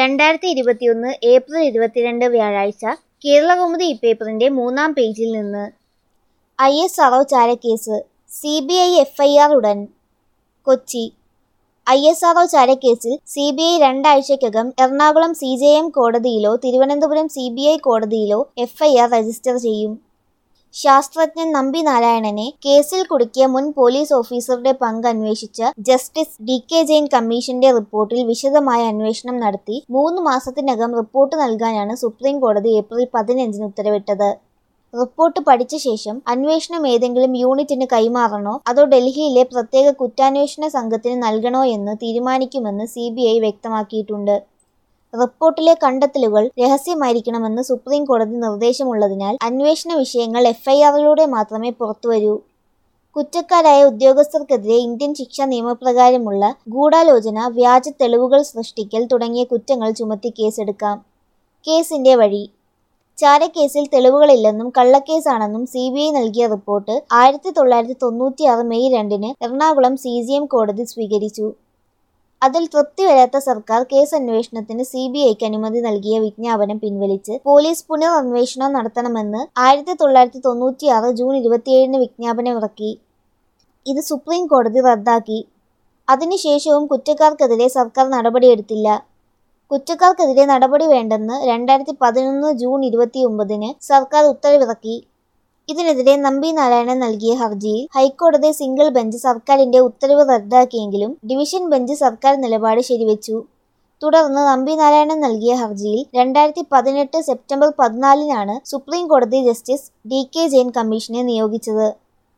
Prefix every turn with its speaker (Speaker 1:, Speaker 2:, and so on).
Speaker 1: രണ്ടായിരത്തി ഇരുപത്തിയൊന്ന് ഏപ്രിൽ ഇരുപത്തിരണ്ട് വ്യാഴാഴ്ച കേരളകൗമുദി ഇപ്പേപ്പറിന്റെ മൂന്നാം പേജിൽ നിന്ന് ഐ എസ് ആർഒ ചാരക്കേസ് C B I F I R ഉടൻ കൊച്ചി ഐ എസ് ആർഒ ചാരക്കേസിൽ സി ബി ഐ രണ്ടാഴ്ചയ്ക്കകം എറണാകുളം സി ജെ എം കോടതിയിലോ തിരുവനന്തപുരം സി ബി ഐ കോടതിയിലോ എഫ് ഐ ആർ രജിസ്റ്റർ ചെയ്യും ശാസ്ത്രജ്ഞൻ നമ്പി നാരായണനെ കേസിൽ കുടുക്കിയ മുൻ പോലീസ് ഓഫീസറുടെ പങ്ക് അന്വേഷിച്ച ജസ്റ്റിസ് ഡി കെ ജെയിൻ കമ്മീഷന്റെ റിപ്പോർട്ടിൽ വിശദമായ അന്വേഷണം നടത്തി മൂന്ന് മാസത്തിനകം റിപ്പോർട്ട് നൽകാനാണ് സുപ്രീം കോടതി ഏപ്രിൽ പതിനഞ്ചിന് ഉത്തരവിട്ടത് റിപ്പോർട്ട് പഠിച്ച ശേഷം അന്വേഷണം ഏതെങ്കിലും യൂണിറ്റിന് കൈമാറണോ അതോ ഡൽഹിയിലെ പ്രത്യേക കുറ്റാന്വേഷണ സംഘത്തിന് നൽകണോ എന്ന് തീരുമാനിക്കുമെന്ന് സി ബി ഐ വ്യക്തമാക്കിയിട്ടുണ്ട് റിപ്പോർട്ടിലെ കണ്ടെത്തലുകൾ രഹസ്യമായിരിക്കണമെന്ന് സുപ്രീം കോടതി നിർദ്ദേശമുള്ളതിനാൽ അന്വേഷണ വിഷയങ്ങൾ എഫ്ഐആറിലൂടെ മാത്രമേ പുറത്തുവരൂ കുറ്റക്കാരായ ഉദ്യോഗസ്ഥർക്കെതിരെ ഇന്ത്യൻ ശിക്ഷാ നിയമപ്രകാരമുള്ള ഗൂഢാലോചന വ്യാജ തെളിവുകൾ സൃഷ്ടിക്കൽ തുടങ്ങിയ കുറ്റങ്ങൾ ചുമത്തി കേസെടുക്കാം കേസിന്റെ വഴി ചാരക്കേസിൽ തെളിവുകളില്ലെന്നും കള്ളക്കേസാണെന്നും സി ബി ഐ നൽകിയ റിപ്പോർട്ട് ആയിരത്തി തൊള്ളായിരത്തി തൊണ്ണൂറ്റിയാറ് മെയ് രണ്ടിന് എറണാകുളം സി ജി എം കോടതി സ്വീകരിച്ചു അതിൽ തൃപ്തി വരാത്ത സർക്കാർ കേസ് അന്വേഷണത്തിന് സി ബി ഐക്ക് അനുമതി നൽകിയ വിജ്ഞാപനം പിൻവലിച്ച് പോലീസ് പുനരന്വേഷണം നടത്തണമെന്ന് ആയിരത്തി തൊള്ളായിരത്തി തൊണ്ണൂറ്റിയാറ് ജൂൺ ഇരുപത്തിയേഴിന് വിജ്ഞാപനമിറക്കി ഇത് സുപ്രീം കോടതി റദ്ദാക്കി അതിനുശേഷവും കുറ്റക്കാർക്കെതിരെ സർക്കാർ നടപടിയെടുത്തില്ല കുറ്റക്കാർക്കെതിരെ നടപടി വേണ്ടെന്ന് രണ്ടായിരത്തി പതിനൊന്ന് ജൂൺ ഇരുപത്തിയൊമ്പതിന് സർക്കാർ ഉത്തരവിറക്കി ഇതിനെതിരെ നമ്പി നാരായണൻ നൽകിയ ഹർജിയിൽ ഹൈക്കോടതി സിംഗിൾ ബെഞ്ച് സർക്കാരിന്റെ ഉത്തരവ് റദ്ദാക്കിയെങ്കിലും ഡിവിഷൻ ബെഞ്ച് സർക്കാർ നിലപാട് ശരിവെച്ചു തുടർന്ന് നമ്പി നാരായണൻ നൽകിയ ഹർജിയിൽ രണ്ടായിരത്തി പതിനെട്ട് സെപ്റ്റംബർ പതിനാലിനാണ് സുപ്രീം കോടതി ജസ്റ്റിസ് ഡി കെ ജെയിൻ കമ്മീഷനെ നിയോഗിച്ചത്